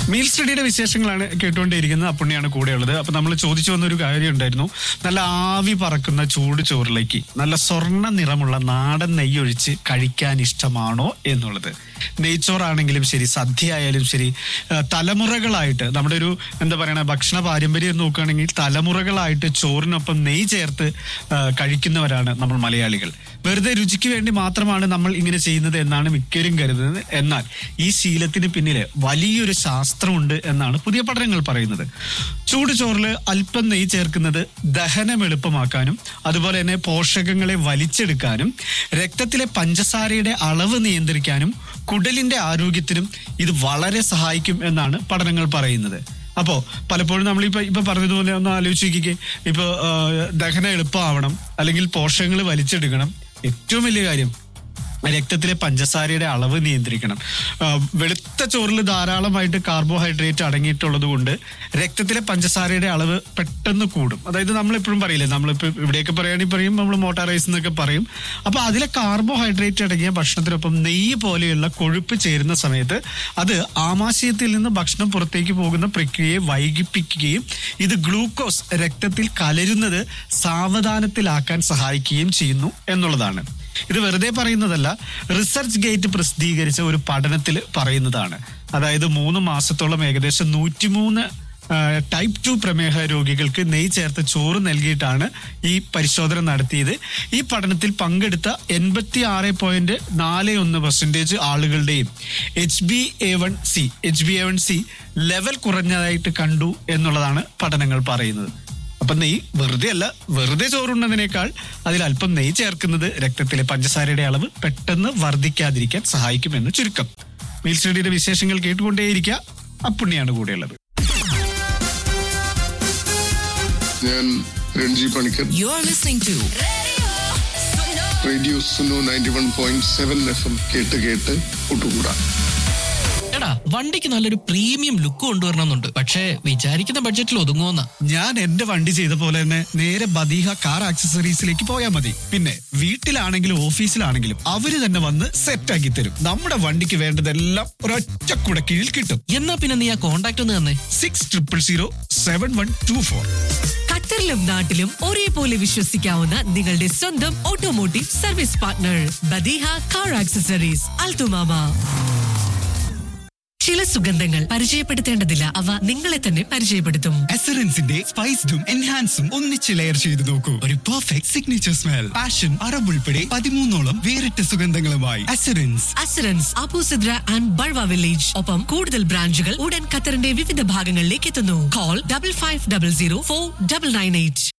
meal സ്റ്റഡിയുടെ വിശേഷങ്ങളാണ് കേട്ടുകൊണ്ടിരിക്കുന്നത് അപ്പുണ്ണിയാണ് കൂടെയുള്ളത് അപ്പൊ നമ്മൾ ചോദിച്ചു വന്ന ഒരു കാര്യം ഉണ്ടായിരുന്നു നല്ല ആവി പറക്കുന്ന ചൂട് ചോറിലേക്ക് നല്ല സ്വർണ്ണ നിറമുള്ള നാടൻ നെയ്യൊഴിച്ച് കഴിക്കാൻ ഇഷ്ടമാണോ എന്നുള്ളത് നെയ്ച്ചോറാണെങ്കിലും ശരി സദ്യ ആയാലും ശരി ആ, തലമുറകളായിട്ട് നമ്മുടെ ഒരു എന്താ പറയണ ഭക്ഷണ പാരമ്പര്യം നോക്കുകയാണെങ്കിൽ തലമുറകളായിട്ട് ചോറിനൊപ്പം നെയ്യ് ചേർത്ത് ആ, കഴിക്കുന്നവരാണ് നമ്മൾ മലയാളികൾ വെറുതെ രുചിക്ക് വേണ്ടി മാത്രമാണ് നമ്മൾ ഇങ്ങനെ ചെയ്യുന്നത് എന്നാണ് മിക്കവരും കരുതുന്നത് എന്നാൽ ഈ ശീലത്തിന് പിന്നില് വലിയൊരു ശാസ്ത്രമുണ്ട് എന്നാണ് പുതിയ പഠനങ്ങൾ പറയുന്നത് ചൂട് ചോറിൽ അല്പം നെയ്യ് ചേർക്കുന്നത് ദഹനം എളുപ്പമാക്കാനും അതുപോലെ തന്നെ പോഷകങ്ങളെ വലിച്ചെടുക്കാനും രക്തത്തിലെ പഞ്ചസാരയുടെ അളവ് നിയന്ത്രിക്കാനും കുടലിന്റെ ആരോഗ്യത്തിനും ഇത് വളരെ സഹായിക്കും എന്നാണ് പഠനങ്ങൾ പറയുന്നത് അപ്പോ പലപ്പോഴും നമ്മൾ ഇപ്പൊ ഇപ്പൊ പറഞ്ഞതുപോലെ ഒന്ന് ആലോചിച്ച് നോക്കിക്കേ ഇപ്പൊ ആ, ദഹനം എളുപ്പമാവണം അല്ലെങ്കിൽ പോഷകങ്ങൾ വലിച്ചെടുക്കണം ഏറ്റവും വലിയ കാര്യം രക്തത്തിലെ പഞ്ചസാരയുടെ അളവ് നിയന്ത്രിക്കണം ആ, വെളുത്ത ചോറിൽ ധാരാളമായിട്ട് കാർബോഹൈഡ്രേറ്റ് അടങ്ങിയിട്ടുള്ളത് കൊണ്ട് രക്തത്തിലെ പഞ്ചസാരയുടെ അളവ് പെട്ടെന്ന് കൂടും അതായത് നമ്മൾ എപ്പോഴും പറയില്ലേ നമ്മളിപ്പോൾ ഇവിടെയൊക്കെ പറയുകയാണെങ്കിൽ പറയും നമ്മൾ മോട്ടാറൈസ് എന്നൊക്കെ പറയും അപ്പൊ അതിലെ കാർബോഹൈഡ്രേറ്റ് അടങ്ങിയ ഭക്ഷണത്തിനൊപ്പം നെയ്യ് പോലെയുള്ള കൊഴുപ്പ് ചേരുന്ന സമയത്ത് അത് ആമാശയത്തിൽ നിന്ന് ഭക്ഷണം പുറത്തേക്ക് പോകുന്ന പ്രക്രിയയെ വൈകിപ്പിക്കുകയും ഇത് ഗ്ലൂക്കോസ് രക്തത്തിൽ കലരുന്നത് സാവധാനത്തിലാക്കാൻ സഹായിക്കുകയും ചെയ്യുന്നു എന്നുള്ളതാണ് ഇത് വെറുതെ പറയുന്നതല്ല റിസർച്ച് ഗേറ്റ് പ്രസിദ്ധീകരിച്ച ഒരു പഠനത്തിൽ പറയുന്നതാണ് അതായത് മൂന്ന് മാസത്തോളം ഏകദേശം നൂറ്റിമൂന്ന് ടൈപ്പ് ടു പ്രമേഹ രോഗികൾക്ക് നെയ് ചേർത്ത ചോറ് നൽകിയിട്ടാണ് ഈ പരിശോധന നടത്തിയത് ഈ പഠനത്തിൽ പങ്കെടുത്ത എൺപത്തി ആറ് പോയിന്റ് നാല് ഒന്ന് പെർസെന്റേജ് ആളുകളുടെയും H B A one C H B A one C level കുറഞ്ഞതായിട്ട് കണ്ടു എന്നുള്ളതാണ് പഠനങ്ങൾ പറയുന്നത് അപ്പൊ നെയ്യ് വെറുതെ അല്ല വെറുതെ ചോറുണ്ണതിനേക്കാൾ അതിൽ അല്പം നെയ്യ് ചേർക്കുന്നത് രക്തത്തിലെ പഞ്ചസാരയുടെ അളവ് പെട്ടെന്ന് വർദ്ധിക്കാതിരിക്കാൻ സഹായിക്കുമെന്ന് ചുരുക്കം മീൽ സ്റ്റഡിയുടെ വിശേഷങ്ങൾ കേട്ടുകൊണ്ടേയിരിക്കുക അപ്പുണ്ണിയാണ് കൂടെയുള്ളത് ഞാൻ Ranji Panicker You're listening to radio Suno ninety one point seven F M കേട്ട് കേട്ട് കൂട്ടുകൂടാ എടാ വണ്ടിക്ക് നല്ലൊരു പ്രീമിയം ലുക്ക് കൊണ്ടുവരണമെന്നുണ്ട് പക്ഷേ വിചാരിക്കുന്ന ബഡ്ജറ്റിൽ ഒതുങ്ങുമെന്ന ഞാൻ എന്റെ വണ്ടി ചെയ്ത പോലെ തന്നെ നേരെ ബദീഹ കാർ ആക്സസറീസിലേക്ക് പോയാൽ മതി പിന്നെ വീട്ടിലാണെങ്കിലും ഓഫീസിലാണെങ്കിലും അവര് തന്നെ വന്ന് സെറ്റ് ആക്കി തരും നമ്മുടെ വണ്ടിക്ക് വേണ്ടതെല്ലാം ഒരൊറ്റ കുട കീഴിൽ കിട്ടും എന്നാ പിന്നെ നീ ആ കോണ്ടാക്ട് ഒന്ന് തന്നെ six triple zero seven one two four ഖത്തറിലും നാട്ടിലും ഒരേപോലെ വിശ്വസിക്കാവുന്ന നിങ്ങളുടെ സ്വന്തം automotive service partner Badeeha car accessories Al Thumama ചില സുഗന്ധങ്ങൾ പരിചയപ്പെടുത്തേണ്ടതില്ല അവ നിങ്ങളെ തന്നെ പരിചയപ്പെടുത്തും എസറൻസിന്റെ സ്പൈസ്ഡും എൻഹാൻസും ഒന്നിച്ച് ലെയർ ചെയ്ത് നോക്കൂ ഒരു perfect signature smell passion Arab ഉൾപ്പെടെ പതിമൂന്നോളം വേറിട്ട സുഗന്ധങ്ങളുമായി എസറൻസ് അസുരൻസ് അബൂസിദ്ര ആൻഡ് ബൾവ വില്ലേജ് ഒപ്പം കൂടുതൽ ബ്രാഞ്ചുകൾ ഉടൻ ഖത്തറിന്റെ വിവിധ ഭാഗങ്ങളിലേക്ക് എത്തുന്നു call double five double zero four double nine eight